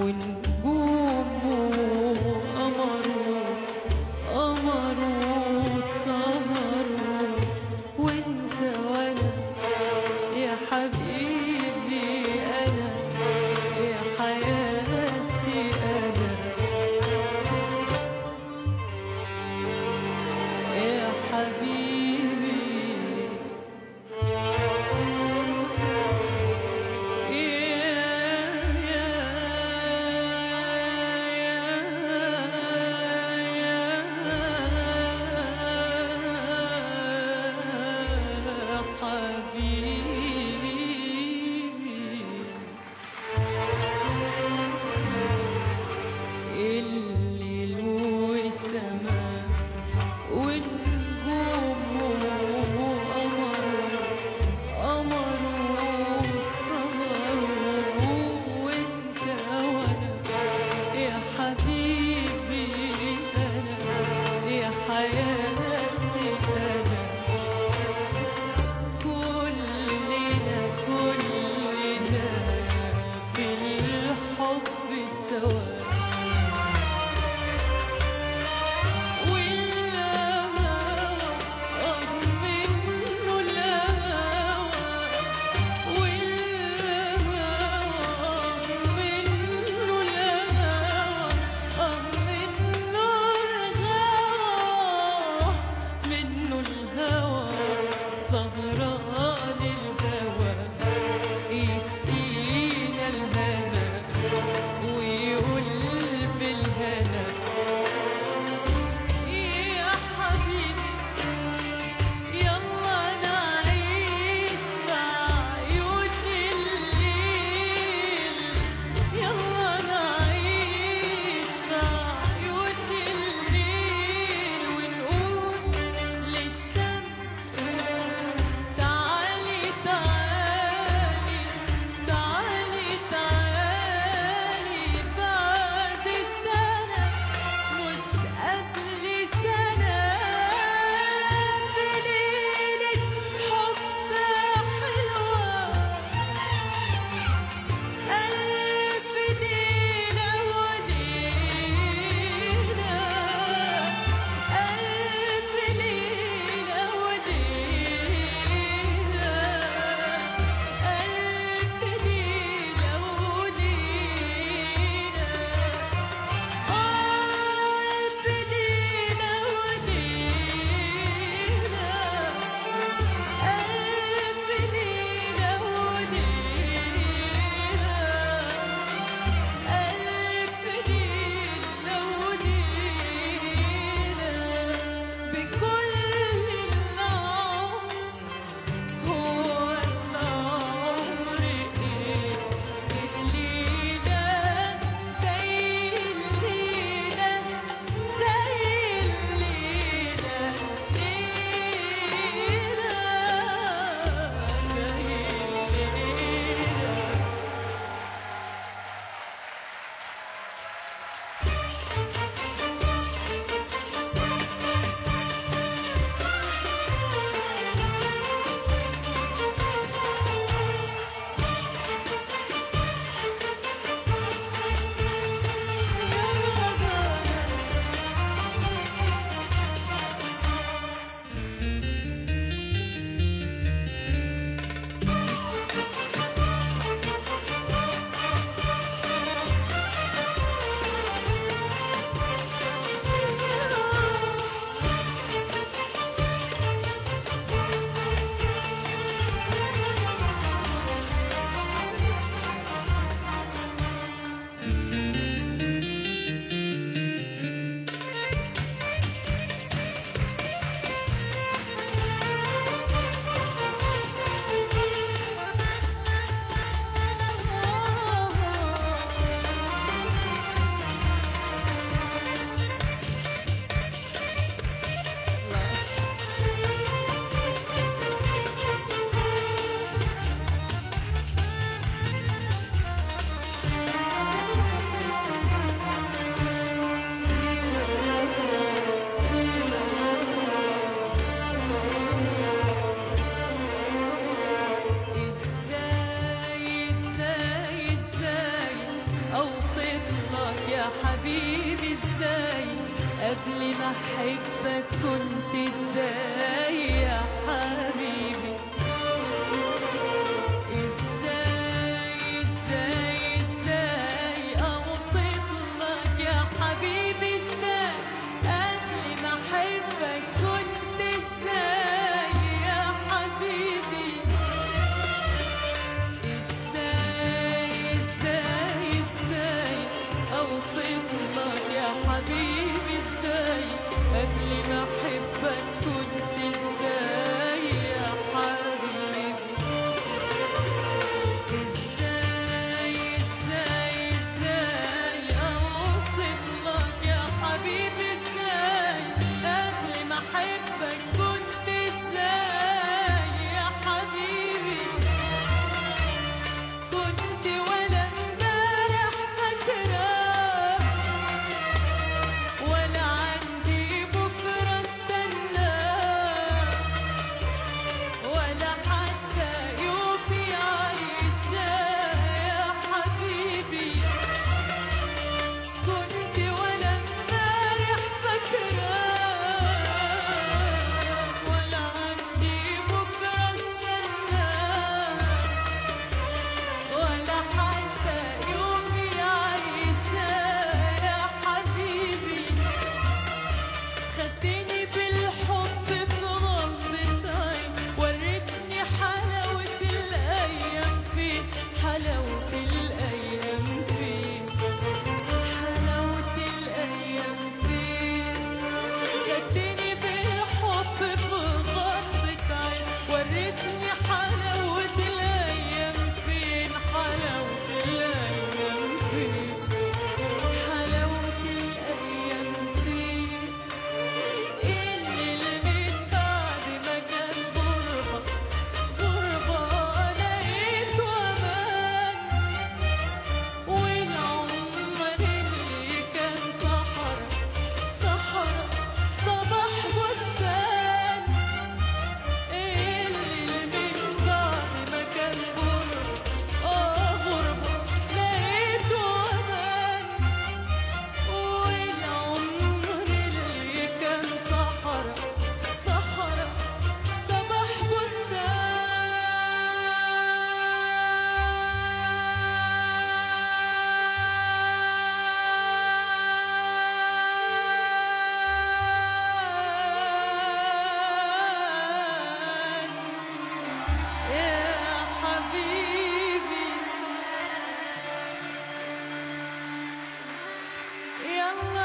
ونجومه قمره قمره سهره وانت وانا يا حبيبي انا يا حياتي انا يا حبيبي يا حبيبي الليل والسماء ونجومه قمر قمر وسهر وانت وانا يا حبيبي انا يا حياتي انا كلنا كلنا في الحب سوا سهران الهوى يسقينا الهنا ويقول حبيبي ازاي قبل ما احبك كنت ازاي يا حبيبي ازاي ازاي ازاي اوصف لك يا حبيبي ازاي قبل ما احبك كنت ازاي يا حبيبي ازاي ازاي ازاي اوصف لك يا حبيبي ازاي قبل ما احبك كنت ازاي يا حبيبي ازاي ازاي ازاي اوصف لك يا حبيبي ازاي قبل ما احبك كنت ازاي يا حبيبي كنت ولا امبارح فاكرة ولا عندي بكرة استنى ولا حتى يومي عايشة يا حبيبي كنت ولا امبارح فاكرة ولا عندي بكرة استنى ولا حتى يومي عايشة يا حبيبي خدتني بالحب في غمضة عين وريتني حلاوة الأيام فيه حلاوة الأيام فيه حلاوة الأيام فيه خدتني بالحب في غمضة عين وريتني حلاوة الأيام فين حلاوة الأيام فين حلاوة الأيام فين اللي من بعد ما كان غربة غربة لقيته أمان والعمر اللي كان صحرا صحرا صباح بستان اللي من بعد ما كان غربة آه غربة لقيته أمان والعمر اللي كان صحرا صحرا صباح بستان يا حبيبي يلا